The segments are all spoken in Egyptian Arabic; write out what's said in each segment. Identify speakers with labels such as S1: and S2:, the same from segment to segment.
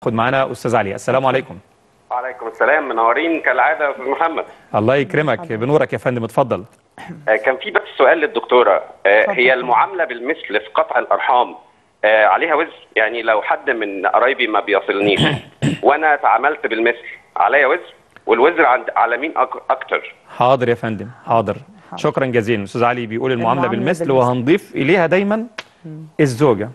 S1: خد معانا استاذ علي السلام عليكم
S2: وعليكم السلام منورين كالعاده يا استاذ محمد
S1: الله يكرمك بنورك يا فندم اتفضل
S2: آه، كان في بس سؤال للدكتوره آه،
S3: اتفضل.
S2: هي المعامله بالمثل في قطع الارحام آه، عليها وزر يعني لو حد من قرايبي ما بيصلنيش وانا تعاملت بالمثل عليا وزر والوزر عند على مين أك- اكتر
S1: حاضر يا فندم حاضر
S3: حاضر.
S1: شكرا جزيلا استاذ علي بيقول المعامله
S3: المعاملة
S1: بالمثل
S3: بالمثل.
S1: وهنضيف اليها دايما الزوجه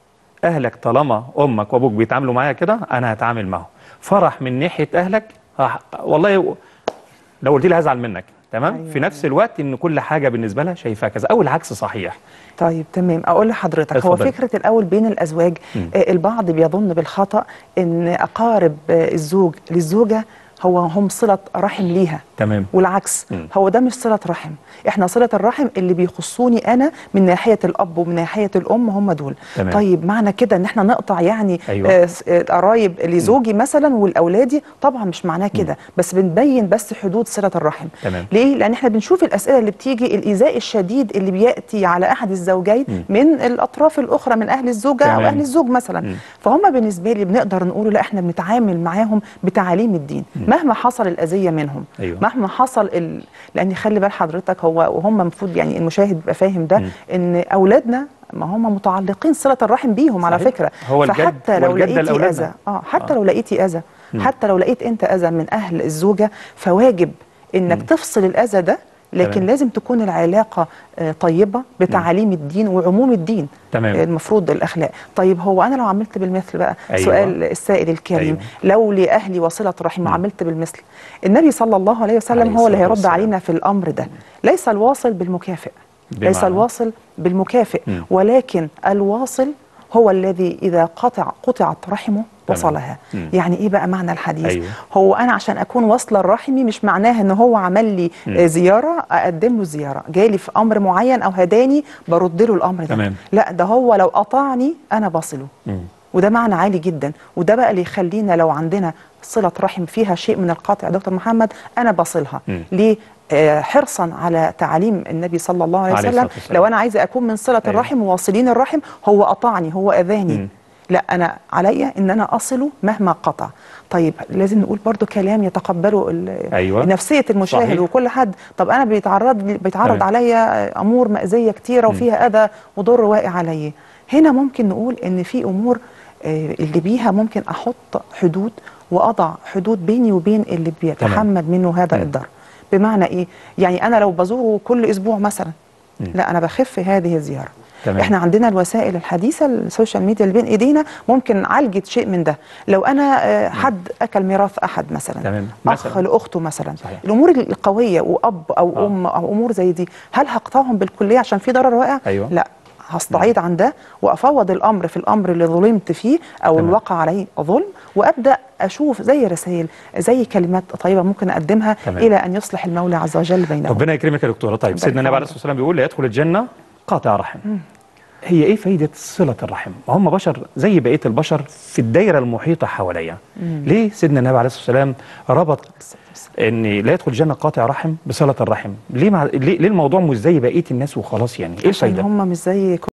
S1: اهلك طالما امك وابوك بيتعاملوا معايا كده انا هتعامل معاهم فرح من ناحيه اهلك هح- والله لو قلت لي هزعل منك تمام
S3: أيوة،
S1: في نفس الوقت ان كل حاجه بالنسبه لها شايفاها كذا او العكس صحيح
S3: طيب تمام اقول لحضرتك هو
S1: اتفضلي.
S3: فكره الاول بين الازواج
S1: مم.
S3: آه، البعض بيظن بالخطا ان اقارب آه، الزوج للزوجه هو هم صله رحم ليها
S1: تمام
S3: والعكس
S1: مم.
S3: هو ده مش صله رحم احنا صله الرحم اللي بيخصوني انا من ناحيه الاب ومن ناحيه الام هم دول
S1: تمام.
S3: طيب معنى كده ان احنا نقطع يعني
S1: أيوة.
S3: آه، س- آه، قرايب لزوجي مثلا والاولادي طبعا مش معناه كده بس بنبين بس حدود صله الرحم
S1: تمام.
S3: ليه لان احنا بنشوف الاسئله اللي بتيجي الايذاء الشديد اللي بياتي على احد الزوجين
S1: مم.
S3: من الاطراف الاخرى من اهل الزوجه او
S1: تمام.
S3: اهل الزوج مثلا
S1: مم.
S3: فهم بالنسبه لي بنقدر نقول لا احنا بنتعامل معاهم بتعاليم الدين مهما حصل الاذيه منهم
S1: أيوة.
S3: مهما حصل ال... لان خلي بال حضرتك هو وهم المفروض يعني المشاهد يبقى فاهم ده
S1: مم.
S3: ان اولادنا ما هم متعلقين صله الرحم بيهم على
S1: صحيح.
S3: فكره
S1: هو الجد
S3: فحتى لو
S1: والجدة
S3: لقيتي
S1: لأولادنا.
S3: اذى اه حتى
S1: آه.
S3: لو لقيتي اذى حتى لو لقيت انت اذى من اهل الزوجه فواجب انك تفصل الاذى ده لكن
S1: تمام.
S3: لازم تكون العلاقه آه، طيبه بتعاليم الدين وعموم الدين
S1: تمام.
S3: آه، المفروض الاخلاق طيب هو انا لو عملت بالمثل بقى
S1: أيوة.
S3: سؤال السائل الكريم
S1: أيوة.
S3: لو لاهلي وصله رحم وعملت بالمثل النبي صلى الله عليه وسلم
S1: عليه
S3: هو اللي
S1: الصلاة
S3: هيرد
S1: والسلام.
S3: علينا في الامر ده ليس الواصل بالمكافئ ليس
S1: بمعنى؟
S3: الواصل بالمكافئ
S1: مم.
S3: ولكن الواصل هو الذي اذا قطع قطعت رحمه
S1: تمام.
S3: وصلها
S1: مم.
S3: يعني ايه بقى معنى الحديث
S1: أيوة.
S3: هو انا عشان اكون واصله لرحمي مش معناها ان هو عمل لي
S1: مم.
S3: آه، زياره اقدم له زياره جالي في امر معين او هداني برد له الامر ده
S1: تمام.
S3: لا ده هو لو قطعني انا بصله
S1: مم.
S3: وده معنى عالي جدا وده بقى اللي يخلينا لو عندنا صلة رحم فيها شيء من القطع يا دكتور محمد أنا بصلها
S1: مم.
S3: ليه؟ آه، حرصا على تعاليم النبي صلى الله عليه
S1: عليه
S3: وسلم
S1: الصلاة والسلام.
S3: لو أنا عايزة أكون من صلة
S1: أيوة.
S3: الرحم وواصلين الرحم هو قطعني هو أذاني
S1: مم.
S3: لا أنا عليا إن أنا أصله مهما قطع طيب لازم نقول برضو كلام يتقبله ال-
S1: أيوة.
S3: نفسية المشاهد
S1: صحيح.
S3: وكل حد طب أنا بيتعرض بيتعرض
S1: تمام.
S3: عليا أمور مأزية كتيرة وفيها أذى وضر واقع عليا هنا ممكن نقول إن في أمور آه، اللي بيها ممكن احط حدود واضع حدود بيني وبين اللي بيتحمل منه هذا
S1: مم.
S3: الضرر بمعنى ايه يعني انا لو بزوره كل اسبوع مثلا لا انا بخف هذه الزياره
S1: تمام.
S3: احنا عندنا الوسائل الحديثه السوشيال ميديا اللي بين ايدينا ممكن عالجت شيء من ده لو انا آه، حد اكل ميراث احد مثلا
S1: تمام.
S3: اخ
S1: مثلاً.
S3: لاخته مثلا
S1: صحيح.
S3: الامور القويه واب او
S1: آه.
S3: ام او امور زي دي هل هقطعهم بالكليه عشان في ضرر واقع
S1: أيوة.
S3: لا هستعيد عن ده وافوض الامر في الامر اللي ظلمت فيه او
S1: تمام.
S3: اللي وقع عليه ظلم وابدا اشوف زي رسائل زي كلمات طيبه ممكن اقدمها
S1: تمام.
S3: الى ان يصلح المولى عز وجل بينهم
S1: ربنا يكرمك يا دكتوره طيب
S3: ربنا
S1: سيدنا النبي عليه
S3: يحفظك.
S1: الصلاه والسلام بيقول لا يدخل الجنه قاطع رحم هي ايه فايده صله الرحم ما هم بشر زي بقيه البشر في الدايره المحيطه حواليا ليه سيدنا النبي عليه الصلاه والسلام ربط ان لا يدخل الجنه قاطع رحم بصله الرحم ليه مع... ليه ليه الموضوع مش زي بقيه الناس وخلاص يعني ايه
S3: عشان
S1: الفايده
S3: هم مش زي